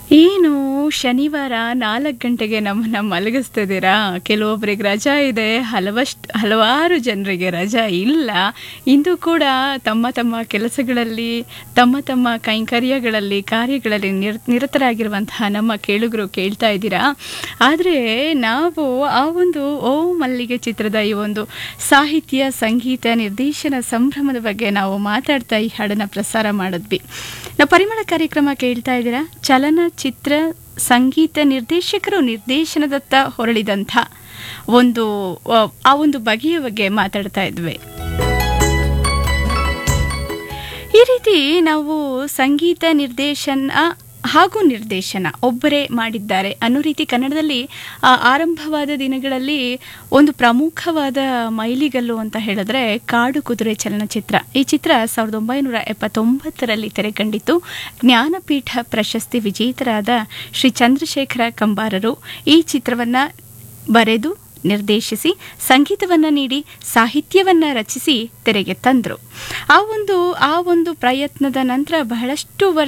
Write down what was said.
ಏನು ಶನಿವಾರ ನಾಲ್ಕು ಗಂಟೆಗೆ ನಮ್ಮನ್ನ ಮಲಗಿಸ್ತಿದ್ದೀರಾ ಕೆಲವೊಬ್ಬರಿಗೆ ರಜಾ ಇದೆ ಹಲವಷ್ಟು ಹಲವಾರು ಜನರಿಗೆ ರಜಾ ಇಲ್ಲ ಇಂದು ಕೂಡ ತಮ್ಮ ತಮ್ಮ ಕೆಲಸಗಳಲ್ಲಿ ತಮ್ಮ ತಮ್ಮ ಕೈಂಕರ್ಯಗಳಲ್ಲಿ ಕಾರ್ಯಗಳಲ್ಲಿ ನಿರ್ ನಿರತರಾಗಿರುವಂತಹ ನಮ್ಮ ಕೇಳುಗರು ಕೇಳ್ತಾ ಇದ್ದೀರಾ ಆದರೆ ನಾವು ಆ ಒಂದು ಓ ಮಲ್ಲಿಗೆ ಚಿತ್ರದ ಈ ಒಂದು ಸಾಹಿತ್ಯ ಸಂಗೀತ ನಿರ್ದೇಶನ ಸಂಭ್ರಮದ ಬಗ್ಗೆ ನಾವು ಮಾತಾಡ್ತಾ ಈ ಹಾಡನ್ನು ಪ್ರಸಾರ ಮಾಡಿದ್ವಿ ನಾವು ಪರಿಮಳ ಕಾರ್ಯಕ್ರಮ ಕೇಳ್ತಾ ಇದ್ದೀರಾ ಚಲನಚಿತ್ರ ಸಂಗೀತ ನಿರ್ದೇಶಕರು ನಿರ್ದೇಶನದತ್ತ ಹೊರಳಿದಂಥ ಒಂದು ಆ, ಆ ಒಂದು ಬಗೆಯ ಬಗ್ಗೆ ಮಾತಾಡ್ತಾ ಇದ್ವಿ ಈ ರೀತಿ ನಾವು ಸಂಗೀತ ನಿರ್ದೇಶನ ಹಾಗೂ ನಿರ್ದೇಶನ ಒಬ್ಬರೇ ಮಾಡಿದ್ದಾರೆ ಅನ್ನೋ ರೀತಿ ಕನ್ನಡದಲ್ಲಿ ಆ, ಆರಂಭವಾದ ದಿನಗಳಲ್ಲಿ ಒಂದು ಪ್ರಮುಖವಾದ ಮೈಲಿಗಲ್ಲು ಅಂತ ಹೇಳಿದ್ರೆ ಕಾಡು ಕುದುರೆ ಚಲನಚಿತ್ರ ಈ ಚಿತ್ರ ಸಾವಿರದ ಒಂಬೈನೂರ ಎಪ್ಪತ್ತೊಂಬತ್ತರಲ್ಲಿ ತೆರೆಕಂಡಿತು ಜ್ಞಾನಪೀಠ ಪ್ರಶಸ್ತಿ ವಿಜೇತರಾದ ಶ್ರೀ ಚಂದ್ರಶೇಖರ ಕಂಬಾರರು ಈ ಚಿತ್ರವನ್ನ ಬರೆದು ನಿರ್ದೇಶಿಸಿ ಸಂಗೀತವನ್ನ ನೀಡಿ ಸಾಹಿತ್ಯವನ್ನ ರಚಿಸಿ ತೆರೆಗೆ ತಂದರು ಆ ಒಂದು ಆ ಒಂದು ಪ್ರಯತ್ನದ ನಂತರ ಬಹಳಷ್ಟು ವರ್ಷ